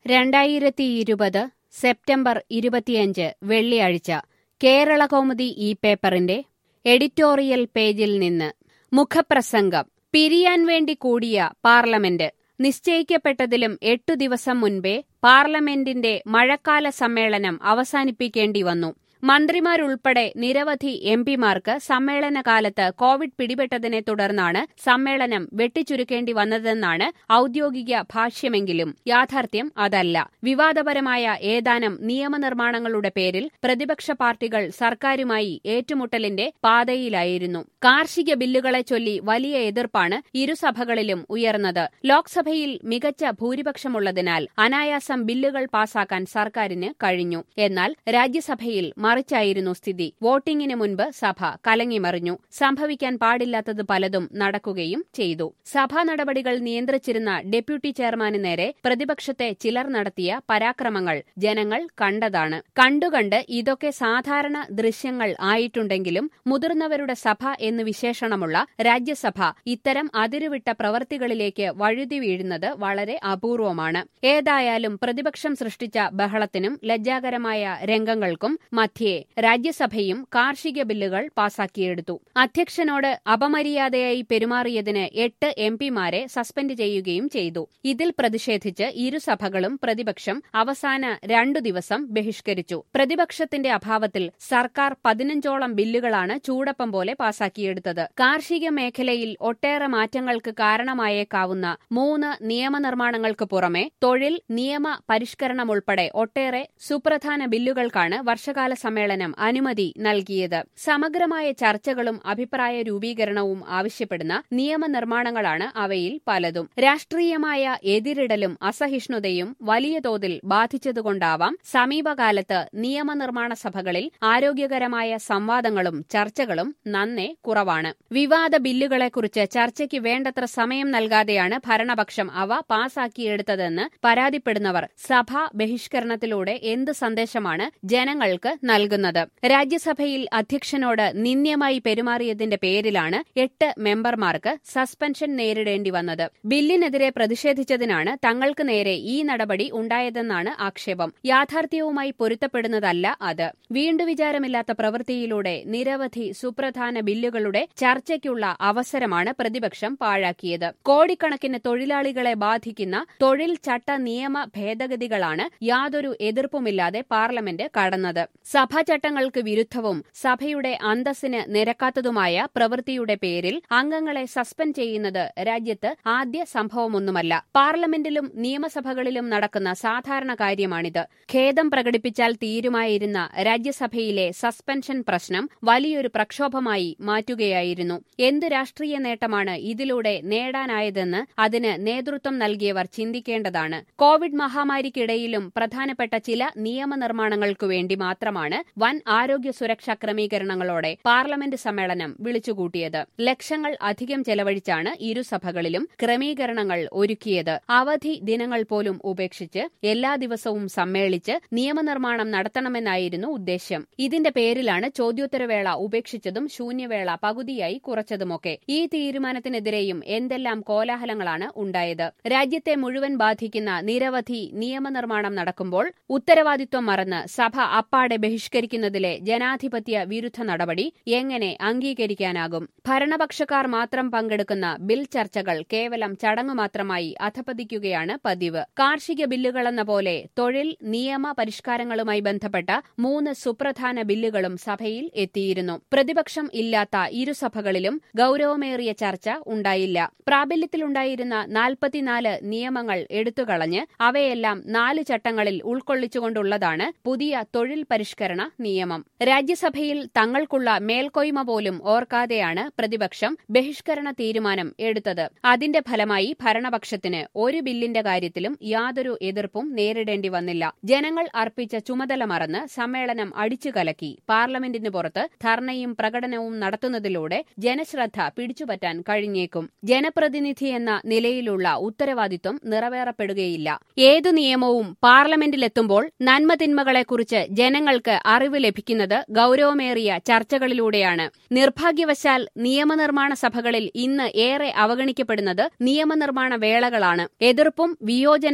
രണ്ടായിരത്തി ഇരുപത് സെപ്റ്റംബർ ഇരുപത്തിയഞ്ച് വെള്ളിയാഴ്ച കേരളകൗമുദി ഈ പേപ്പറിന്റെ എഡിറ്റോറിയൽ പേജിൽ നിന്ന് മുഖപ്രസംഗം പിരിയാൻ വേണ്ടി കൂടിയ പാർലമെന്റ് നിശ്ചയിക്കപ്പെട്ടതിലും എട്ടു ദിവസം മുൻപേ പാർലമെന്റിന്റെ മഴക്കാല സമ്മേളനം അവസാനിപ്പിക്കേണ്ടി വന്നു മന്ത്രിമാരുൾപ്പെടെ നിരവധി എംപിമാർക്ക് സമ്മേളനകാലത്ത് കോവിഡ് പിടിപെട്ടതിനെ തുടർന്നാണ് സമ്മേളനം വെട്ടിച്ചുരുക്കേണ്ടി വന്നതെന്നാണ് ഔദ്യോഗിക ഭാഷ്യമെങ്കിലും യാഥാർത്ഥ്യം അതല്ല വിവാദപരമായ ഏതാനും നിയമനിർമ്മാണങ്ങളുടെ പേരിൽ പ്രതിപക്ഷ പാർട്ടികൾ സർക്കാരുമായി ഏറ്റുമുട്ടലിന്റെ പാതയിലായിരുന്നു കാർഷിക ബില്ലുകളെ ചൊല്ലി വലിയ എതിർപ്പാണ് ഇരുസഭകളിലും ഉയർന്നത് ലോക്സഭയിൽ മികച്ച ഭൂരിപക്ഷമുള്ളതിനാൽ അനായാസം ബില്ലുകൾ പാസാക്കാൻ സർക്കാരിന് കഴിഞ്ഞു എന്നാൽ രാജ്യസഭയിൽ മറിച്ചായിരുന്നു സ്ഥിതി വോട്ടിംഗിന് മുൻപ് സഭ കലങ്ങിമറിഞ്ഞു സംഭവിക്കാൻ പാടില്ലാത്തത് പലതും നടക്കുകയും ചെയ്തു സഭാ നടപടികൾ നിയന്ത്രിച്ചിരുന്ന ഡെപ്യൂട്ടി ചെയർമാന് നേരെ പ്രതിപക്ഷത്തെ ചിലർ നടത്തിയ പരാക്രമങ്ങൾ ജനങ്ങൾ കണ്ടതാണ് കണ്ടുകണ്ട് ഇതൊക്കെ സാധാരണ ദൃശ്യങ്ങൾ ആയിട്ടുണ്ടെങ്കിലും മുതിർന്നവരുടെ സഭ എന്ന് വിശേഷണമുള്ള രാജ്യസഭ ഇത്തരം അതിരുവിട്ട പ്രവൃത്തികളിലേക്ക് വഴുതി വീഴുന്നത് വളരെ അപൂർവമാണ് ഏതായാലും പ്രതിപക്ഷം സൃഷ്ടിച്ച ബഹളത്തിനും ലജ്ജാകരമായ രംഗങ്ങൾക്കും മധ്യേ രാജ്യസഭയും കാർഷിക ബില്ലുകൾ പാസാക്കിയെടുത്തു അധ്യക്ഷനോട് അപമര്യാദയായി പെരുമാറിയതിന് എട്ട് എംപിമാരെ സസ്പെൻഡ് ചെയ്യുകയും ചെയ്തു ഇതിൽ പ്രതിഷേധിച്ച് ഇരുസഭകളും പ്രതിപക്ഷം അവസാന രണ്ടു ദിവസം ബഹിഷ്കരിച്ചു പ്രതിപക്ഷത്തിന്റെ അഭാവത്തിൽ സർക്കാർ പതിനഞ്ചോളം ബില്ലുകളാണ് ചൂടപ്പം പോലെ പാസാക്കിയെടുത്തത് കാർഷിക മേഖലയിൽ ഒട്ടേറെ മാറ്റങ്ങൾക്ക് കാരണമായേക്കാവുന്ന മൂന്ന് നിയമനിർമ്മാണങ്ങൾക്ക് പുറമെ തൊഴിൽ നിയമ പരിഷ്കരണമുൾപ്പെടെ ഒട്ടേറെ സുപ്രധാന ബില്ലുകൾക്കാണ് വർഷകാല സമ്മേളനം അനുമതി നൽകിയത് സമഗ്രമായ ചർച്ചകളും അഭിപ്രായ രൂപീകരണവും ആവശ്യപ്പെടുന്ന നിയമനിർമ്മാണങ്ങളാണ് അവയിൽ പലതും രാഷ്ട്രീയമായ എതിരിടലും അസഹിഷ്ണുതയും വലിയ തോതിൽ ബാധിച്ചതുകൊണ്ടാവാം സമീപകാലത്ത് നിയമനിർമ്മാണ സഭകളിൽ ആരോഗ്യകരമായ സംവാദങ്ങളും ചർച്ചകളും നന്നേ കുറവാണ് വിവാദ ബില്ലുകളെക്കുറിച്ച് ചർച്ചയ്ക്ക് വേണ്ടത്ര സമയം നൽകാതെയാണ് ഭരണപക്ഷം അവ പാസാക്കിയെടുത്തതെന്ന് പരാതിപ്പെടുന്നവർ സഭാ ബഹിഷ്കരണത്തിലൂടെ എന്ത് സന്ദേശമാണ് ജനങ്ങൾക്ക് നൽകുന്നത് രാജ്യസഭയിൽ അധ്യക്ഷനോട് നിന്ദ്യമായി പെരുമാറിയതിന്റെ പേരിലാണ് എട്ട് മെമ്പർമാർക്ക് സസ്പെൻഷൻ നേരിടേണ്ടി വന്നത് ബില്ലിനെതിരെ പ്രതിഷേധിച്ചതിനാണ് തങ്ങൾക്ക് നേരെ ഈ നടപടി ഉണ്ടായതെന്നാണ് ആക്ഷേപം യാഥാർത്ഥ്യവുമായി പൊരുത്തപ്പെടുന്നതല്ല അത് വീണ്ടുവിചാരമില്ലാത്ത പ്രവൃത്തിയിലൂടെ നിരവധി സുപ്രധാന ബില്ലുകളുടെ ചർച്ചയ്ക്കുള്ള അവസരമാണ് പ്രതിപക്ഷം പാഴാക്കിയത് കോടിക്കണക്കിന് തൊഴിലാളികളെ ബാധിക്കുന്ന തൊഴിൽ ചട്ട നിയമ ഭേദഗതികളാണ് യാതൊരു എതിർപ്പുമില്ലാതെ പാർലമെന്റ് കടന്നത് സഭാചട്ടങ്ങൾക്ക് വിരുദ്ധവും സഭയുടെ അന്തസ്സിന് നിരക്കാത്തതുമായ പ്രവൃത്തിയുടെ പേരിൽ അംഗങ്ങളെ സസ്പെൻഡ് ചെയ്യുന്നത് രാജ്യത്ത് ആദ്യ സംഭവമൊന്നുമല്ല പാർലമെന്റിലും നിയമസഭകളിലും നടക്കുന്ന സാധാരണ കാര്യമാണിത് ഖേദം പ്രകടിപ്പിച്ചാൽ തീരുമായിരുന്ന രാജ്യസഭയിലെ സസ്പെൻഷൻ പ്രശ്നം വലിയൊരു പ്രക്ഷോഭമായി മാറ്റുകയായിരുന്നു എന്ത് രാഷ്ട്രീയ നേട്ടമാണ് ഇതിലൂടെ നേടാനായതെന്ന് അതിന് നേതൃത്വം നൽകിയവർ ചിന്തിക്കേണ്ടതാണ് കോവിഡ് മഹാമാരിക്കിടയിലും പ്രധാനപ്പെട്ട ചില നിയമനിർമ്മാണങ്ങൾക്കു വേണ്ടി മാത്രമാണ് വൻ ആരോഗ്യ സുരക്ഷാ ക്രമീകരണങ്ങളോടെ പാർലമെന്റ് സമ്മേളനം വിളിച്ചുകൂട്ടിയത് ലക്ഷങ്ങൾ അധികം ചെലവഴിച്ചാണ് ഇരുസഭകളിലും ക്രമീകരണങ്ങൾ ഒരുക്കിയത് അവധി ദിനങ്ങൾ പോലും ഉപേക്ഷിച്ച് എല്ലാ ദിവസവും സമ്മേളിച്ച് നിയമനിർമ്മാണം നടത്തണമെന്നായിരുന്നു ഉദ്ദേശ്യം ഇതിന്റെ പേരിലാണ് ചോദ്യോത്തരവേള ഉപേക്ഷിച്ചതും ശൂന്യവേള പകുതിയായി കുറച്ചതുമൊക്കെ ഈ തീരുമാനത്തിനെതിരെയും എന്തെല്ലാം കോലാഹലങ്ങളാണ് ഉണ്ടായത് രാജ്യത്തെ മുഴുവൻ ബാധിക്കുന്ന നിരവധി നിയമനിർമ്മാണം നടക്കുമ്പോൾ ഉത്തരവാദിത്വം മറന്ന് സഭ അപ്പാടെ ബഹിഷ്കരിക്കുന്നതിലെ ജനാധിപത്യ വിരുദ്ധ നടപടി എങ്ങനെ അംഗീകരിക്കാനാകും ഭരണപക്ഷക്കാർ മാത്രം പങ്കെടുക്കുന്ന ബിൽ ചർച്ചകൾ കേവലം ചടങ്ങു മാത്രമായി അധപതിക്കുകയാണ് പതിവ് കാർഷിക ബില്ലുകളെന്ന പോലെ തൊഴിൽ നിയമ പരിഷ്കാരങ്ങളുമായി ബന്ധപ്പെട്ട മൂന്ന് സുപ്രധാന ബില്ലുകളും സഭയിൽ എത്തിയിരുന്നു പ്രതിപക്ഷം ഇല്ലാത്ത ഇരുസഭകളിലും ഗൌരവമേറിയ ചർച്ച ഉണ്ടായില്ല പ്രാബല്യത്തിലുണ്ടായിരുന്ന നാൽപ്പത്തിനാല് നിയമങ്ങൾ എടുത്തുകളഞ്ഞ് അവയെല്ലാം നാല് ചട്ടങ്ങളിൽ ഉൾക്കൊള്ളിച്ചുകൊണ്ടുള്ളതാണ് പുതിയ തൊഴിൽ പരിഷ്കരണ നിയമം രാജ്യസഭയിൽ തങ്ങൾക്കുള്ള മേൽക്കോയ്മ പോലും ഓർക്കാതെയാണ് പ്രതിപക്ഷം ബഹിഷ്കരണ തീരുമാനം എടുത്തത് അതിന്റെ ഫലമായി ഭരണപക്ഷത്തിന് ഒരു ബില്ലിന്റെ കാര്യത്തിലും യാതൊരു എതിർപ്പും നേരിടേണ്ടി വന്നില്ല ജനങ്ങൾ അർപ്പിച്ച ചുമതല മറന്ന് സമ്മേളനം അടിച്ചുകലക്കി പാർലമെന്റിന് പുറത്ത് ധർണയും പ്രകടനവും നടത്തുന്നതിലൂടെ ജനശ്രദ്ധ പിടിച്ചുപറ്റാൻ കഴിഞ്ഞേക്കും ജനപ്രതിനിധി എന്ന നിലയിലുള്ള ഉത്തരവാദിത്വം നിറവേറപ്പെടുകയില്ല ഏതു നിയമവും പാർലമെന്റിലെത്തുമ്പോൾ നന്മതിന്മകളെക്കുറിച്ച് ജനങ്ങൾക്ക് അറിവ് ലഭിക്കുന്നത് ഗൌരവമേറിയ ചർച്ചകളിലൂടെയാണ് നിർഭാഗ്യവശാൽ നിയമനിർമ്മാണ സഭകളിൽ ഇന്ന് ഏറെ അവഗണിക്കപ്പെടുന്നത് നിയമനിർമ്മാണ വേളകളാണ് എതിർപ്പും വിയോജനവും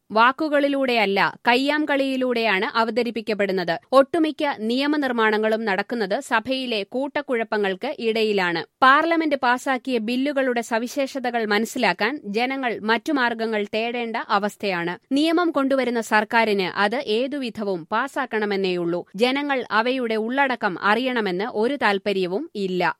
വാക്കുകളിലൂടെയല്ല കയ്യാംകളിയിലൂടെയാണ് അവതരിപ്പിക്കപ്പെടുന്നത് ഒട്ടുമിക്ക നിയമനിർമ്മാണങ്ങളും നടക്കുന്നത് സഭയിലെ കൂട്ടക്കുഴപ്പങ്ങൾക്ക് ഇടയിലാണ് പാർലമെന്റ് പാസാക്കിയ ബില്ലുകളുടെ സവിശേഷതകൾ മനസ്സിലാക്കാൻ ജനങ്ങൾ മറ്റു മാർഗങ്ങൾ തേടേണ്ട അവസ്ഥയാണ് നിയമം കൊണ്ടുവരുന്ന സർക്കാരിന് അത് ഏതുവിധവും പാസാക്കണമെന്നേയുള്ളൂ ജനങ്ങൾ അവയുടെ ഉള്ളടക്കം അറിയണമെന്ന് ഒരു താൽപര്യവും ഇല്ല